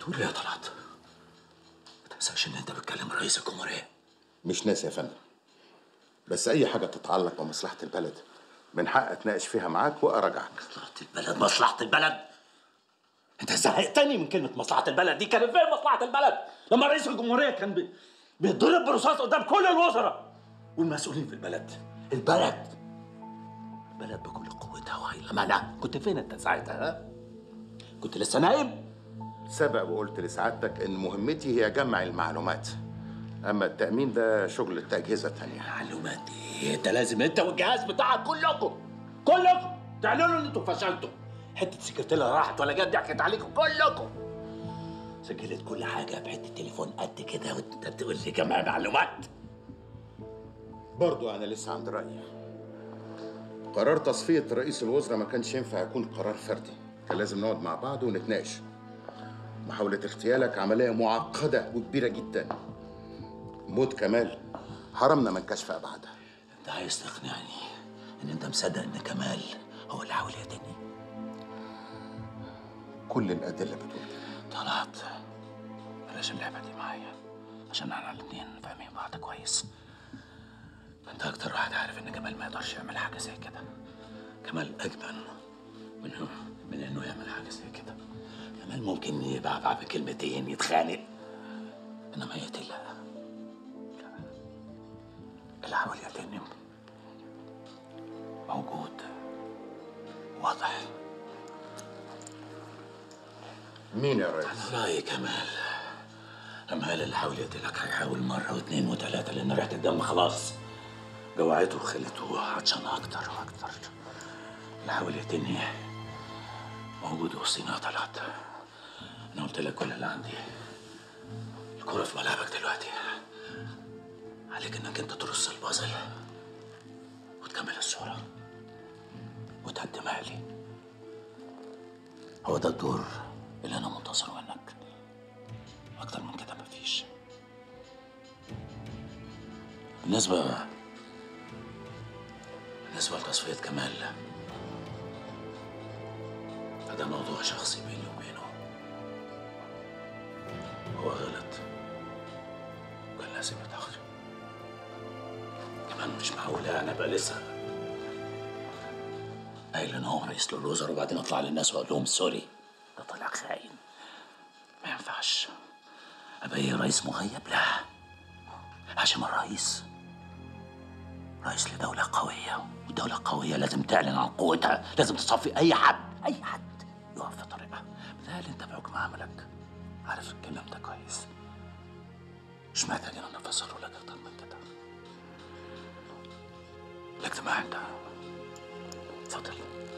بتقول ايه يا طلعت؟ ما تنساش ان انت بتكلم رئيس الجمهوريه مش ناسي يا فندم بس اي حاجه تتعلق بمصلحه البلد من حق اتناقش فيها معاك واراجعك مصلحه البلد مصلحه البلد انت زهقتني من كلمه مصلحه البلد دي كانت فين مصلحه البلد لما رئيس الجمهوريه كان بي... بيتضرب برصاص قدام كل الوزراء والمسؤولين في البلد البلد البلد بكل قوتها وهيلمانها كنت فين انت ساعتها ها كنت لسه نايم سبق وقلت لسعادتك ان مهمتي هي جمع المعلومات اما التامين ده شغل اجهزه تانية معلومات ايه انت لازم انت والجهاز بتاعك كلكم كلكم تعلنوا ان انتوا فشلتوا حته سكرتيره راحت ولا جت ضحكت عليكم كلكم سجلت كل حاجه بحته تليفون قد كده وانت بتقول لي جمع معلومات برضو انا لسه عند رايي قرار تصفيه رئيس الوزراء ما كانش ينفع يكون قرار فردي كان لازم نقعد مع بعض ونتناقش محاولة اغتيالك عملية معقدة وكبيرة جدا موت كمال حرمنا من كشف أبعادها انت عايز تقنعني ان انت مصدق ان كمال هو اللي حاول يقتلني كل الأدلة بتقول كده طلعت بلاش اللعبه دي معايا عشان احنا الاتنين فاهمين بعض كويس انت اكتر واحد عارف ان كمال ما يقدرش يعمل حاجه زي كده كمال اجبن من من انه يعمل حاجه زي كده كمال ممكن يبعبع بكلمتين يتخانق انما يقتل لا لا. اللي حاول يقتلني موجود واضح مين يا ريس؟ أنا رأيي كمال كمال اللي حاول يقتلك هيحاول مرة واثنين وثلاثة لأن ريحة الدم خلاص جوعته وخلته عطشان أكتر وأكتر اللي حاول يقتلني موجود وسطينا طلعت أنا قلت لك كل اللي عندي الكرة في ملعبك دلوقتي عليك إنك أنت ترص البازل وتكمل الصورة وتقدمها لي هو ده الدور اللي انا منتظره منك اكتر من كده مفيش بالنسبة بالنسبة لتصفية كمال فده موضوع شخصي بيني وبينه هو غلط وكان لازم يتأخر كمان مش معقول يعني ابقى لسه قايل ان هو رئيس للوزراء وبعدين اطلع للناس واقول لهم سوري ده طلع خاين ما ينفعش ابقى ايه رئيس مغيب لا عشان الرئيس رئيس لدولة قوية والدولة القوية لازم تعلن عن قوتها لازم تصفي أي حد أي حد يقف في طريقها مثال أنت بحكم عملك عارف الكلام ده كويس مش محتاج إن أنا أفسره لك أكتر من كده الاجتماع انتهى اتفضل